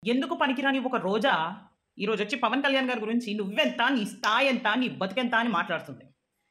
ఎందుకు పనికిరాని ఒక రోజా ఈరోజు వచ్చి పవన్ కళ్యాణ్ గారి గురించి నువ్వెంత నీ స్థాయి ఎంత నీ బతుకెంత అని మాట్లాడుతుంది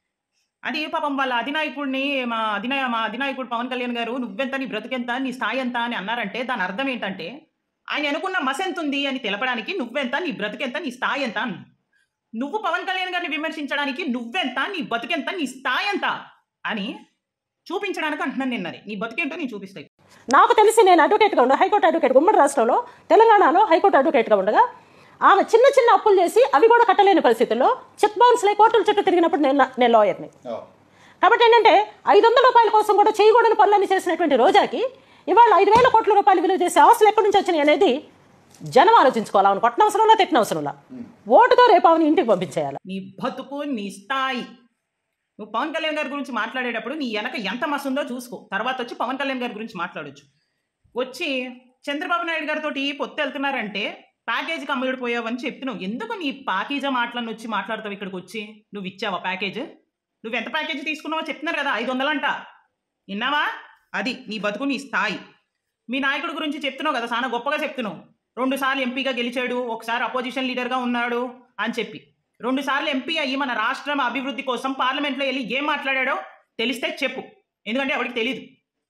అది పాపం వాళ్ళ అధినాయకుడిని మా అధినాయ మా అధినాయకుడు పవన్ కళ్యాణ్ గారు నువ్వెంత నీ బ్రతుకెంత నీ స్థాయి ఎంత అని అన్నారంటే దాని అర్థం ఏంటంటే ఆయన అనుకున్న మస ఎంత ఉంది అని తెలపడానికి నువ్వెంత నీ బ్రతుకెంత నీ స్థాయి ఎంత అని నువ్వు పవన్ కళ్యాణ్ గారిని విమర్శించడానికి నువ్వెంత నీ బతుకెంత నీ స్థాయి ఎంత అని చూపించడానికి అంటున్నాను నేను అది నీ బతుకేంటో నేను చూపిస్తాయి నాకు తెలిసి నేను అడ్వకేట్గా ఉండే హైకోర్టు అడ్వకేట్ ఉమ్మడి రాష్ట్రంలో తెలంగాణలో హైకోర్టు అడ్వకేట్గా ఉండగా ఆమె చిన్న చిన్న అప్పులు చేసి అవి కూడా కట్టలేని పరిస్థితుల్లో చెక్ బౌన్స్లే కోర్టుల చుట్టూ తిరిగినప్పుడు నేను నేను లాయర్ని కాబట్టి ఏంటంటే ఐదు వందల రూపాయల కోసం కూడా చేయకూడని పనులన్నీ చేసినటువంటి రోజాకి ఇవాళ ఐదు వేల కోట్ల రూపాయలు విలువ చేసే ఆస్తులు ఎక్కడి నుంచి వచ్చినాయి అనేది జనం ఆలోచించుకోవాలి ఆమెను కొట్టన అవసరంలా తిట్టిన అవసరంలా ఓటుతో రేపు ఆమెను ఇంటికి పంపించేయాలి నీ బతుకు నీ స్థాయి నువ్వు పవన్ కళ్యాణ్ గారి గురించి మాట్లాడేటప్పుడు నీ వెనక ఎంత మస్తు ఉందో చూసుకో తర్వాత వచ్చి పవన్ కళ్యాణ్ గారి గురించి మాట్లాడొచ్చు వచ్చి చంద్రబాబు నాయుడు గారితో పొత్తు వెళ్తున్నారంటే ప్యాకేజీకి అమ్ముడు పోయావని చెప్తున్నావు ఎందుకు నీ ప్యాకేజా మాటలను వచ్చి మాట్లాడతావు ఇక్కడికి వచ్చి నువ్వు ఇచ్చావా ప్యాకేజ్ నువ్వు ఎంత ప్యాకేజ్ తీసుకున్నావో చెప్తున్నారు కదా ఐదు వందలంట విన్నావా అది నీ బతుకు నీ స్థాయి మీ నాయకుడి గురించి చెప్తున్నావు కదా చాలా గొప్పగా చెప్తున్నావు రెండు సార్లు ఎంపీగా గెలిచాడు ఒకసారి అపోజిషన్ లీడర్గా ఉన్నాడు అని చెప్పి రెండు సార్లు ఎంపీ అయ్యి మన రాష్ట్రం అభివృద్ధి కోసం పార్లమెంట్లో వెళ్ళి ఏం మాట్లాడాడో తెలిస్తే చెప్పు ఎందుకంటే ఎవరికి తెలియదు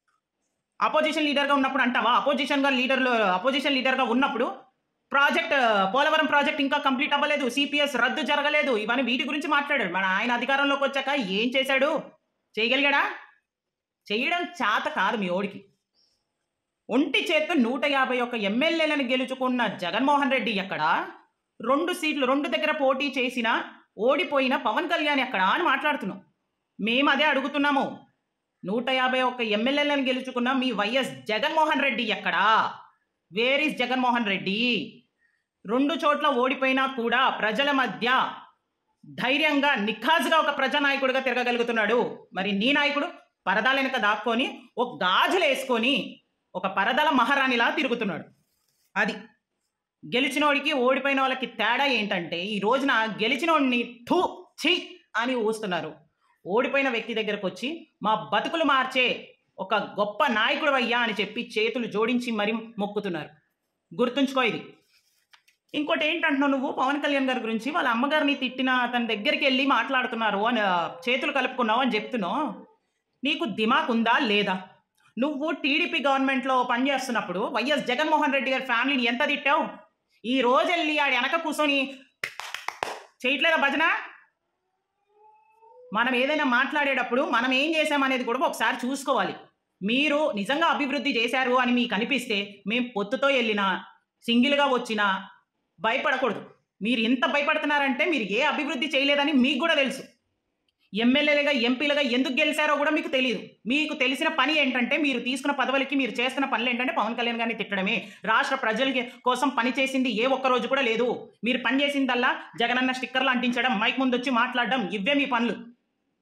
అపోజిషన్ లీడర్గా ఉన్నప్పుడు అంటావా అపోజిషన్గా లీడర్లు అపోజిషన్ లీడర్గా ఉన్నప్పుడు ప్రాజెక్ట్ పోలవరం ప్రాజెక్ట్ ఇంకా కంప్లీట్ అవ్వలేదు సిపిఎస్ రద్దు జరగలేదు ఇవన్నీ వీటి గురించి మాట్లాడాడు మన ఆయన అధికారంలోకి వచ్చాక ఏం చేశాడు చేయగలిగాడా చేయడం చేత కాదు మీ ఓడికి ఒంటి చేత్తో నూట యాభై ఒక్క ఎమ్మెల్యేలను గెలుచుకున్న జగన్మోహన్ రెడ్డి ఎక్కడ రెండు సీట్లు రెండు దగ్గర పోటీ చేసిన ఓడిపోయిన పవన్ కళ్యాణ్ ఎక్కడ అని మాట్లాడుతున్నాం మేము అదే అడుగుతున్నాము నూట యాభై ఒక్క ఎమ్మెల్యేలను గెలుచుకున్న మీ వైఎస్ జగన్మోహన్ రెడ్డి ఎక్కడా వేర్ ఇస్ జగన్మోహన్ రెడ్డి రెండు చోట్ల ఓడిపోయినా కూడా ప్రజల మధ్య ధైర్యంగా నిఖాజుగా ఒక ప్రజానాయకుడిగా తిరగగలుగుతున్నాడు మరి నీ నాయకుడు పరదాల వెనక దాక్కొని ఒక గాజులు వేసుకొని ఒక పరదల మహారాణిలా తిరుగుతున్నాడు అది గెలిచినోడికి ఓడిపోయిన వాళ్ళకి తేడా ఏంటంటే ఈ రోజున గెలిచినోడిని థూ ఛీ అని ఊస్తున్నారు ఓడిపోయిన వ్యక్తి దగ్గరకు వచ్చి మా బతుకులు మార్చే ఒక గొప్ప నాయకుడు అయ్యా అని చెప్పి చేతులు జోడించి మరి మొక్కుతున్నారు గుర్తుంచుకో ఇది ఇంకోటి ఏంటంటున్నావు నువ్వు పవన్ కళ్యాణ్ గారి గురించి వాళ్ళ అమ్మగారిని తిట్టిన అతని దగ్గరికి వెళ్ళి మాట్లాడుతున్నారు అని ఆ, చేతులు కలుపుకున్నావు అని చెప్తున్నావు నీకు దిమాక్ ఉందా లేదా నువ్వు టీడీపీ గవర్నమెంట్లో పనిచేస్తున్నప్పుడు వైఎస్ జగన్మోహన్ రెడ్డి గారి ఫ్యామిలీని ఎంత తిట్టావు ఈ రోజు వెళ్ళి ఆడి వెనక కూర్చొని చేయట్లేదా భజన మనం ఏదైనా మాట్లాడేటప్పుడు మనం ఏం చేసామనేది కూడా ఒకసారి చూసుకోవాలి మీరు నిజంగా అభివృద్ధి చేశారు అని మీకు అనిపిస్తే మేము పొత్తుతో వెళ్ళినా సింగిల్గా వచ్చినా భయపడకూడదు మీరు ఎంత భయపడుతున్నారంటే మీరు ఏ అభివృద్ధి చేయలేదని మీకు కూడా తెలుసు ఎమ్మెల్యేలుగా ఎంపీలుగా ఎందుకు గెలిచారో కూడా మీకు తెలియదు మీకు తెలిసిన పని ఏంటంటే మీరు తీసుకున్న పదవులకి మీరు చేస్తున్న పనులు ఏంటంటే పవన్ కళ్యాణ్ గారిని తిట్టడమే రాష్ట్ర ప్రజలకి కోసం పని చేసింది ఏ ఒక్క రోజు కూడా లేదు మీరు పని చేసిందల్లా జగనన్న స్టిక్కర్లు అంటించడం మైక్ ముందు వచ్చి మాట్లాడడం ఇవే మీ పనులు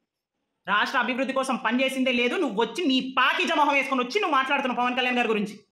రాష్ట్ర అభివృద్ధి కోసం పనిచేసిందే లేదు నువ్వు వచ్చి నీ పాకిజ మొహం వేసుకొని వచ్చి నువ్వు మాట్లాడుతున్నావు పవన్ కళ్యాణ్ గారి గురించి